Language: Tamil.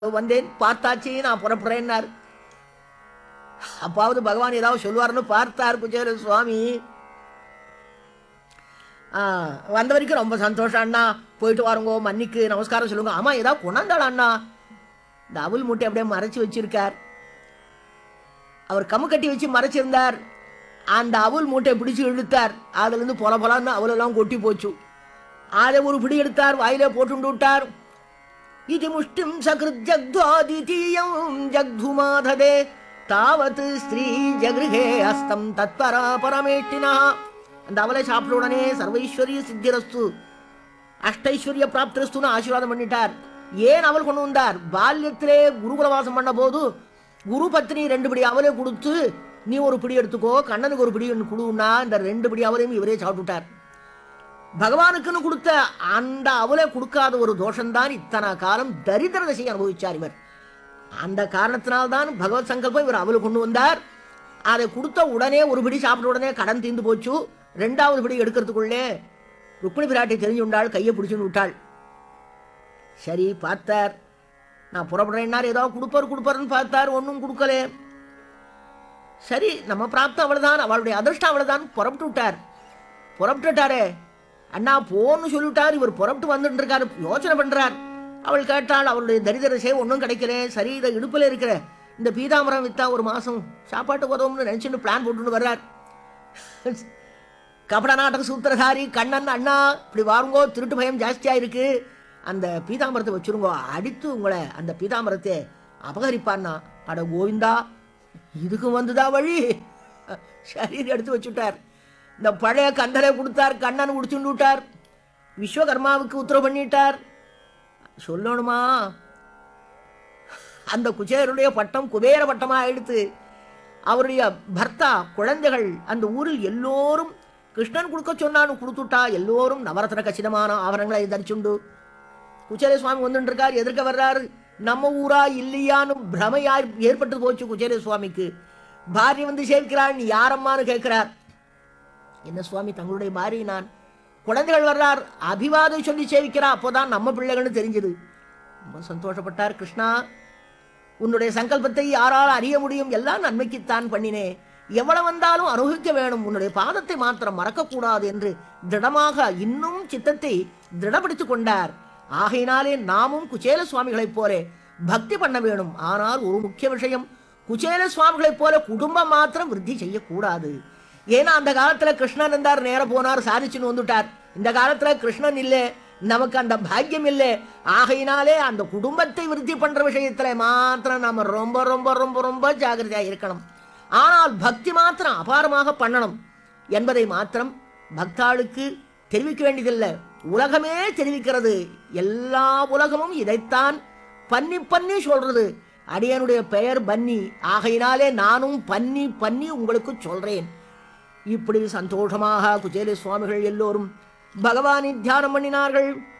வந்தேன் பார்த்தாச்சு நான் புறப்படுறேன்னார் அப்பாவது பகவான் ஏதாவது சொல்லுவார்னு பார்த்தார் குச்சேர சுவாமி ஆ, வந்த வரைக்கும் ரொம்ப சந்தோஷம் அண்ணா போயிட்டு வாருங்கோ மன்னிக்கு நமஸ்காரம் சொல்லுங்க ஆமா ஏதாவது கொண்டாந்தாள் அண்ணா இந்த அவுல் மூட்டை அப்படியே மறைச்சு வச்சிருக்கார் அவர் கம்மு கட்டி வச்சு மறைச்சிருந்தார் அந்த அவுல் மூட்டை பிடிச்சு இழுத்தார் அதுலேருந்து பொல பொலன்னு அவலெல்லாம் கொட்டி போச்சு அதை ஒரு பிடி எடுத்தார் வாயிலே போட்டு விட்டார் இது முஷ்டிம் சகிருத் ஜக்துவாதிதீயம் ஜக்துமாததே தாவத் ஸ்ரீ ஜகிருகே அஸ்தம் தத்பரா பரமேட்டினா அந்த அவலை சாப்பிட்ட உடனே சர்வைஸ்வரிய சித்திரஸ்து அஷ்டைஸ்வரிய பிராப்திரஸ்துன்னு ஆசீர்வாதம் பண்ணிட்டார் ஏன் அவள் கொண்டு வந்தார் பால்யத்திலே குருகுலவாசம் பண்ண போது குரு பத்னி ரெண்டு படி அவலே கொடுத்து நீ ஒரு பிடி எடுத்துக்கோ கண்ணனுக்கு ஒரு பிடி கொடுன்னா இந்த ரெண்டு பிடி அவலையும் இவரே சாப்பிட்டுட்டார் பகவானுக்குன்னு கொடுத்த அந்த அவலை கொடுக்காத ஒரு தோஷம்தான் இத்தனை காலம் தரித்திர தசையை அனுபவிச்சார் இவர் அந்த காரணத்தினால்தான் பகவத் சங்கல்பம் இவர் அவளை கொண்டு வந்தார் அதை கொடுத்த உடனே ஒரு பிடி சாப்பிட்ட உடனே கடன் தீர்ந்து போச்சு ரெண்டாவது பிடி எடுக்கிறதுக்குள்ளே ருக்மிணி பிராட்டி தெரிஞ்சு உண்டாள் கையை பிடிச்சுன்னு விட்டாள் சரி பார்த்தார் நான் புறப்படுறேன்னார் ஏதாவது கொடுப்பார் கொடுப்பாருன்னு பார்த்தார் ஒன்றும் கொடுக்கலே சரி நம்ம பிராப்தம் அவ்வளவுதான் அவளுடைய அதிர்ஷ்டம் அவ்வளவுதான் புறப்பட்டு விட்டார் புறப்பட்டுட்டாரே அண்ணா போன்னு சொல்லிட்டார் இவர் புறப்பட்டு வந்துட்டு இருக்காரு யோசனை பண்றார் அவள் கேட்டாள் அவளுடைய தரித்திர சேவை ஒன்றும் கிடைக்கல சரி இதை இடுப்புல இருக்கிற இந்த பீதாமரம் வித்தா ஒரு மாசம் சாப்பாட்டுக்கு உதவும்னு நினைச்சுட்டு பிளான் போட்டுன்னு வர்றார் கபட நாடக சூத்திரதாரி கண்ணன் அண்ணா இப்படி வாருங்கோ திருட்டு பயம் ஜாஸ்தியா இருக்கு அந்த பீதாமரத்தை வச்சிருங்கோ அடித்து உங்களை அந்த பீதாமரத்தை அபகரிப்பான்னா அட கோவிந்தா இதுக்கு வந்துதா வழி சரி எடுத்து வச்சுட்டார் இந்த பழைய கந்தலை கொடுத்தார் கண்ணன் குடிச்சுட்டு விட்டார் விஸ்வகர்மாவுக்கு உத்தரவு பண்ணிட்டார் சொல்லணுமா அந்த குச்சேருடைய பட்டம் குபேர பட்டமா ஆயிடுத்து அவருடைய பர்த்தா குழந்தைகள் அந்த ஊரில் எல்லோரும் கிருஷ்ணன் கொடுக்க சொன்னான்னு கொடுத்துட்டா எல்லோரும் நவரத்ன கச்சிதமான ஆவரணங்களை தரிச்சுண்டு குச்சேர சுவாமி வந்துட்டு இருக்கார் எதிர்க்க வர்றாரு நம்ம ஊரா இல்லையான்னு பிரமையா ஏற்பட்டு போச்சு குச்சேர சுவாமிக்கு பாரிய வந்து சேர்க்கிறாள் நீ யாரம்மான்னு கேட்கிறார் என்ன சுவாமி தங்களுடைய பாரிய நான் குழந்தைகள் வர்றார் அபிவாதம் சொல்லி சேவிக்கிறா அப்போதான் நம்ம பிள்ளைகள்னு தெரிஞ்சது ரொம்ப சந்தோஷப்பட்டார் கிருஷ்ணா உன்னுடைய சங்கல்பத்தை யாரால் அறிய முடியும் எல்லாம் நன்மைக்குத்தான் பண்ணினே எவ்வளவு வந்தாலும் அனுபவிக்க வேணும் உன்னுடைய பாதத்தை மாத்திரம் மறக்கக்கூடாது என்று திடமாக இன்னும் சித்தத்தை திடப்படுத்திக் கொண்டார் ஆகையினாலே நாமும் குச்சேல சுவாமிகளைப் போல பக்தி பண்ண வேணும் ஆனால் ஒரு முக்கிய விஷயம் குச்சேல சுவாமிகளைப் போல குடும்பம் மாத்திரம் விருத்தி செய்யக்கூடாது ஏன்னா அந்த காலத்துல கிருஷ்ணன் இருந்தார் நேர போனார் சாதிச்சுன்னு வந்துட்டார் இந்த காலத்துல கிருஷ்ணன் இல்லை நமக்கு அந்த பாக்கியம் இல்லை ஆகையினாலே அந்த குடும்பத்தை விருத்தி பண்ற விஷயத்துல மாத்திரம் நாம ரொம்ப ரொம்ப ரொம்ப ரொம்ப ஜாகிரதையா இருக்கணும் ஆனால் பக்தி மாத்திரம் அபாரமாக பண்ணணும் என்பதை மாத்திரம் பக்தாளுக்கு தெரிவிக்க வேண்டியதில்லை உலகமே தெரிவிக்கிறது எல்லா உலகமும் இதைத்தான் பண்ணி பண்ணி சொல்றது அடியனுடைய பெயர் பன்னி ஆகையினாலே நானும் பண்ணி பண்ணி உங்களுக்கு சொல்றேன் இப்படி சந்தோஷமாக குச்சேலி சுவாமிகள் எல்லோரும் பகவானை தியானம் பண்ணினார்கள்